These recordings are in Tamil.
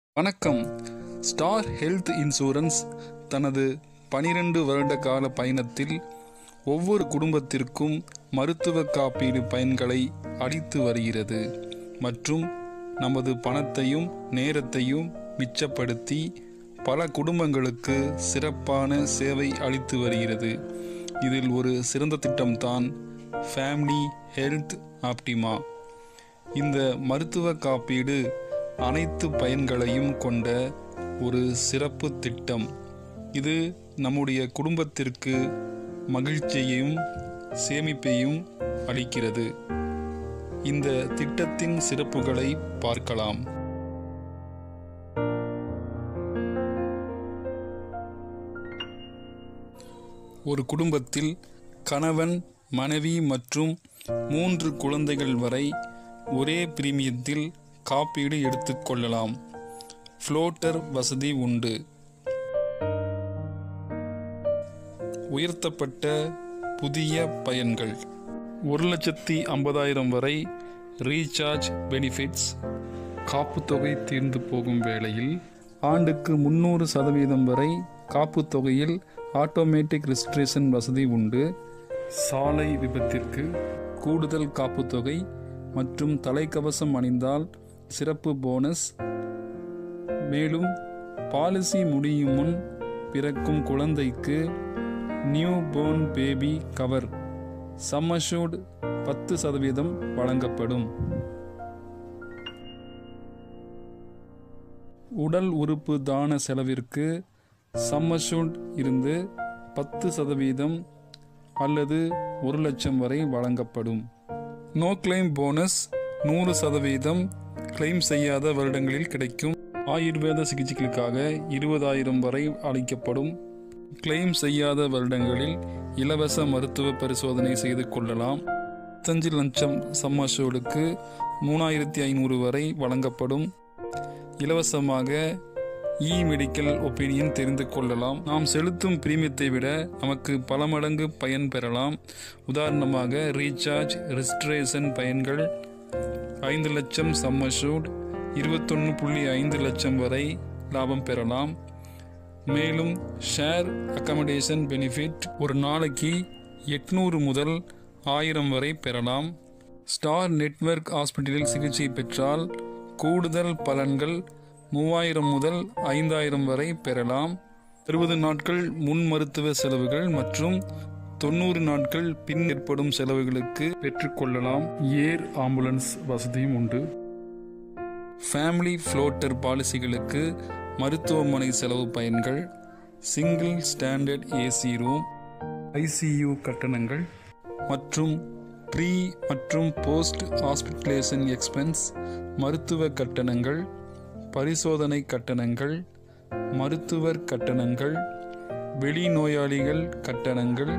வணக்கம் ஸ்டார் ஹெல்த் இன்சூரன்ஸ் தனது பனிரெண்டு வருட கால பயணத்தில் ஒவ்வொரு குடும்பத்திற்கும் மருத்துவ காப்பீடு பயன்களை அளித்து வருகிறது மற்றும் நமது பணத்தையும் நேரத்தையும் மிச்சப்படுத்தி பல குடும்பங்களுக்கு சிறப்பான சேவை அளித்து வருகிறது இதில் ஒரு சிறந்த திட்டம்தான் ஃபேமிலி ஹெல்த் ஆப்டிமா இந்த மருத்துவ காப்பீடு அனைத்து பயன்களையும் கொண்ட ஒரு சிறப்பு திட்டம் இது நம்முடைய குடும்பத்திற்கு மகிழ்ச்சியையும் சேமிப்பையும் அளிக்கிறது இந்த திட்டத்தின் சிறப்புகளை பார்க்கலாம் ஒரு குடும்பத்தில் கணவன் மனைவி மற்றும் மூன்று குழந்தைகள் வரை ஒரே பிரீமியத்தில் காப்பீடு எடுத்துக்கொள்ளலாம் ஃப்ளோட்டர் வசதி உண்டு உயர்த்தப்பட்ட புதிய பயன்கள் ஒரு லட்சத்தி ஐம்பதாயிரம் வரை ரீசார்ஜ் பெனிஃபிட்ஸ் காப்புத்தொகை தீர்ந்து போகும் வேளையில் ஆண்டுக்கு முன்னூறு சதவீதம் வரை காப்புத் தொகையில் ஆட்டோமேட்டிக் ரெஜிஸ்ட்ரேஷன் வசதி உண்டு சாலை விபத்திற்கு கூடுதல் காப்புத்தொகை மற்றும் தலைக்கவசம் அணிந்தால் சிறப்பு போனஸ் மேலும் பாலிசி முடியும் முன் பிறக்கும் குழந்தைக்கு new born baby cover sum assured பத்து சதவீதம் வழங்கப்படும் உடல் உறுப்பு தான செலவிற்கு சம்மஷூட் இருந்து பத்து சதவீதம் அல்லது ஒரு லட்சம் வரை வழங்கப்படும் நோ கிளைம் போனஸ் நூறு சதவீதம் கிளைம் செய்யாத வருடங்களில் கிடைக்கும் ஆயுர்வேத சிகிச்சைகளுக்காக இருபதாயிரம் வரை அளிக்கப்படும் கிளைம் செய்யாத வருடங்களில் இலவச மருத்துவ பரிசோதனை செய்து கொள்ளலாம் தஞ்சு லட்சம் சம்மஷோடுக்கு மூணாயிரத்தி ஐநூறு வரை வழங்கப்படும் இலவசமாக இ மெடிக்கல் ஒப்பீனியன் தெரிந்து கொள்ளலாம் நாம் செலுத்தும் பிரீமியத்தை விட நமக்கு பல மடங்கு பயன் பெறலாம் உதாரணமாக ரீசார்ஜ் ரெஜிஸ்ட்ரேஷன் பயன்கள் ஐந்து லட்சம் சம்மஷூட் இருபத்தொன்று புள்ளி ஐந்து லட்சம் வரை லாபம் பெறலாம் மேலும் ஷேர் அக்கமடேஷன் பெனிஃபிட் ஒரு நாளைக்கு எட்நூறு முதல் ஆயிரம் வரை பெறலாம் ஸ்டார் நெட்வொர்க் ஹாஸ்பிட்டலில் சிகிச்சை பெற்றால் கூடுதல் பலன்கள் மூவாயிரம் முதல் ஐந்தாயிரம் வரை பெறலாம் அறுபது நாட்கள் முன் மருத்துவ செலவுகள் மற்றும் தொண்ணூறு நாட்கள் பின் ஏற்படும் செலவுகளுக்கு பெற்றுக்கொள்ளலாம் ஏர் ஆம்புலன்ஸ் வசதியும் உண்டு ஃபேமிலி ஃப்ளோட்டர் பாலிசிகளுக்கு மருத்துவமனை செலவு பயன்கள் single standard AC room ICU கட்டணங்கள் மற்றும் ப்ரீ மற்றும் போஸ்ட் ஹாஸ்பிட்டலேஷன் எக்ஸ்பென்ஸ் மருத்துவ கட்டணங்கள் பரிசோதனை கட்டணங்கள் மருத்துவர் கட்டணங்கள் வெளிநோயாளிகள் கட்டணங்கள்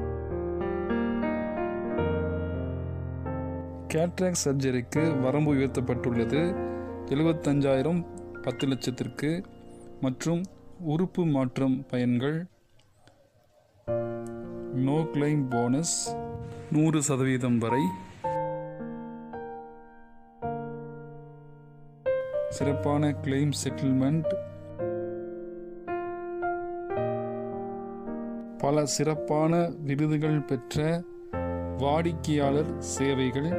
கேட்ராக் சர்ஜரிக்கு வரம்பு உயர்த்தப்பட்டுள்ளது எழுபத்தஞ்சாயிரம் பத்து லட்சத்திற்கு மற்றும் உறுப்பு மாற்றம் பயன்கள் நோ கிளைம் போனஸ் நூறு சதவீதம் வரை சிறப்பான கிளைம் செட்டில்மெண்ட் பல சிறப்பான விருதுகள் பெற்ற வாடிக்கையாளர் சேவைகள்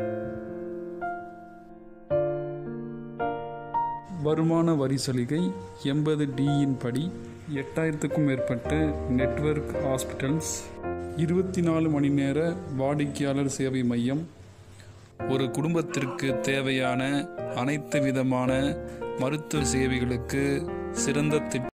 வருமான வரி சலுகை எண்பது டியின் படி எட்டாயிரத்துக்கும் மேற்பட்ட நெட்வொர்க் ஹாஸ்பிட்டல்ஸ் இருபத்தி நாலு மணி நேர வாடிக்கையாளர் சேவை மையம் ஒரு குடும்பத்திற்கு தேவையான அனைத்து விதமான மருத்துவ சேவைகளுக்கு சிறந்த திட்டம்